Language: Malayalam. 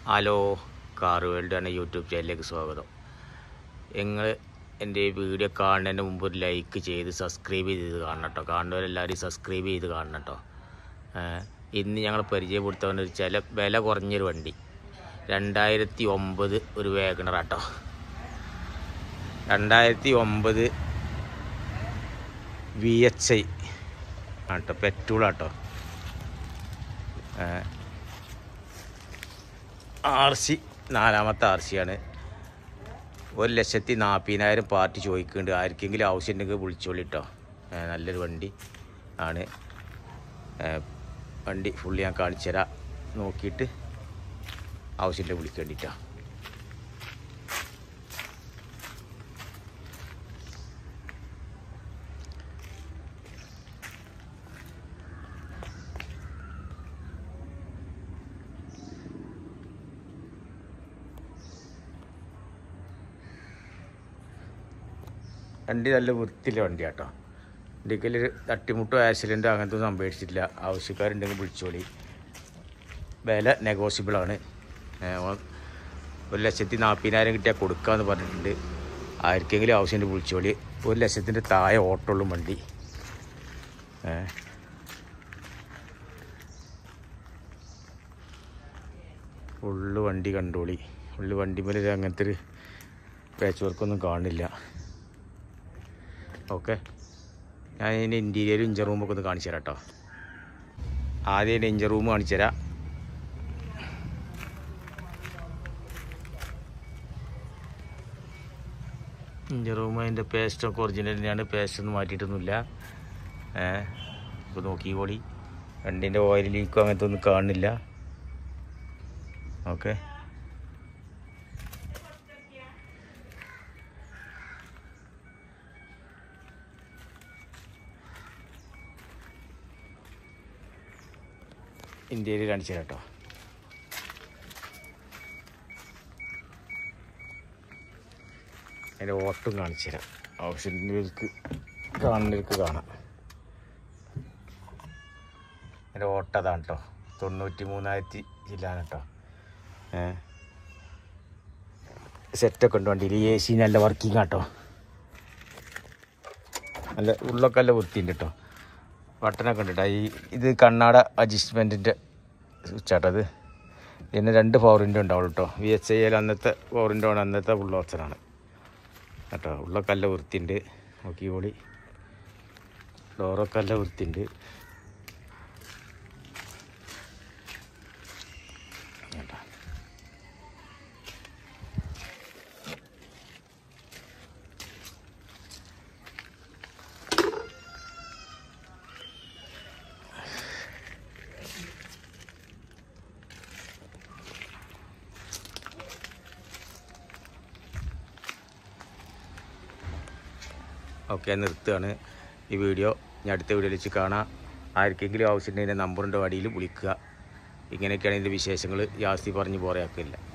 ഹലോ കാർ വേൾഡ് എന്ന യൂട്യൂബ് ചാനലിലേക്ക് സ്വാഗതം നിങ്ങൾ എൻ്റെ ഈ വീഡിയോ കാണുന്നതിന് മുമ്പ് ഒരു ലൈക്ക് ചെയ്ത് സബ്സ്ക്രൈബ് ചെയ്ത് കാണണം കേട്ടോ കാണുന്നവരെല്ലാവരും സബ്സ്ക്രൈബ് ചെയ്ത് കാണണം കേട്ടോ ഏഹ് ഇന്ന് ഞങ്ങൾ പരിചയപ്പെടുത്താൻ ഒരു ചില വില കുറഞ്ഞൊരു വണ്ടി രണ്ടായിരത്തി ഒമ്പത് ഒരു വേഗണറാട്ടോ രണ്ടായിരത്തി ഒമ്പത് വി എച്ച് ഐ ആട്ടോ പെട്രോളാട്ടോ ആർ സി നാലാമത്തെ ആർ സിയാണ് ഒരു ലക്ഷത്തി നാൽപ്പതിനായിരം പാർട്ടി ചോദിക്കുന്നുണ്ട് ആർക്കെങ്കിലും ആവശ്യമുണ്ടെങ്കിൽ വിളിച്ചോളിട്ടോ ഏ, നല്ലൊരു വണ്ടി ആണ് ഏ, വണ്ടി ഫുള്ള് ഞാൻ കാണിച്ചു തരാം നോക്കിയിട്ട് ആവശ്യമുണ്ടെങ്കിൽ വിളിക്കേണ്ടിട്ടോ വണ്ടി നല്ല വൃത്തിയുള്ള വണ്ടിയാട്ടോ വണ്ടിക്കൽ തട്ടിമുട്ടോ ആക്സിഡൻറ്റോ അങ്ങനത്തെ ഒന്നും സംഭവിച്ചിട്ടില്ല ആവശ്യക്കാരുണ്ടെങ്കിൽ വിളിച്ചോളി വില നെഗോസിബിളാണ് ഒരു ലക്ഷത്തി നാൽപ്പതിനായിരം കിട്ടിയാൽ കൊടുക്കാമെന്ന് പറഞ്ഞിട്ടുണ്ട് ആർക്കെങ്കിലും ആവശ്യമുണ്ട് വിളിച്ചോളി ഒരു ലക്ഷത്തിൻ്റെ താഴെ ഓട്ടമുള്ളൂ വണ്ടി ഏ. ഫുള്ള് വണ്ടി കണ്ടോളി ഫുള്ള് വണ്ടി മേലെ അങ്ങനത്തെ ഒരു പാച്ച് വർക്കൊന്നും കാണില്ല ഓക്കെ ഞാൻ ഇതിൻ്റെ ഇൻറ്റീരിയറും ഇഞ്ചർ റൂമൊക്കെ ഒന്ന് കാണിച്ചു തരാം കേട്ടോ ആദ്യം ഇതിൻ്റെ ഇഞ്ചർ റൂം കാണിച്ചു തരാം ഇഞ്ചർ റൂം അതിൻ്റെ പേസ്റ്റൊക്കെ ഒറിജിനൽ തന്നെയാണ് പേസ്റ്റ് ഒന്നും മാറ്റിയിട്ടൊന്നുമില്ല ഏഹ് ഇപ്പോൾ നോക്കിക്കോളി വണ്ടീൻ്റെ ഓയിൽ ലീക്കോ അങ്ങനത്തെ ഒന്നും കാണുന്നില്ല ഓക്കെ ഇന്ത്യയിൽ കാണിച്ചു തരാം കേട്ടോ അതിൻ്റെ ഓട്ടം കാണിച്ചു തരാം ആവശ്യങ്ങൾക്ക് കാണുന്നവർക്ക് കാണാം അതിൻ്റെ ഓട്ടം അതാണ് കേട്ടോ തൊണ്ണൂറ്റി മൂന്നായിരത്തി ജില്ലാണ് കേട്ടോ ഏ സെറ്റൊക്കെ ഉണ്ട് വണ്ടിയിൽ എ സി നല്ല വർക്കിംഗ് ആട്ടോ നല്ല ഉള്ളൊക്കെ നല്ല വൃത്തിയുണ്ട് കേട്ടോ ബട്ടനൊക്കെ ഉണ്ട് കേട്ടോ ഈ ഇത് കണ്ണാട അഡ്ജസ്റ്റ്മെൻറ്റിൻ്റെ സ്വിച്ചാട്ടോ അത് പിന്നെ രണ്ട് പവർ വിൻഡോ ഉണ്ടാവുള്ളൂ കേട്ടോ വി എച്ച് ഐയിൽ അന്നത്തെ പവർ വിൻഡോ ആണ് അന്നത്തെ ഫുൾ ഓപ്ഷനാണ് കേട്ടോ ഉള്ളൊക്കെ നല്ല വൃത്തിയുണ്ട് നോക്കിക്കോളി ഡോറൊക്കെ നല്ല വൃത്തിയുണ്ട് കേട്ടോ ഓക്കെ നിർത്തുകയാണ് ഈ വീഡിയോ ഞാൻ അടുത്ത വീഡിയോയിൽ വെച്ച് കാണാം ആർക്കെങ്കിലും ആവശ്യമുണ്ടെങ്കിൽ എൻ്റെ നമ്പറിൻ്റെ വടിയിൽ വിളിക്കുക ഇങ്ങനെയൊക്കെയാണ് ഇതിൻ്റെ വിശേഷങ്ങൾ ജാസ്തി പറഞ്ഞ് പോറയാക്കില്ല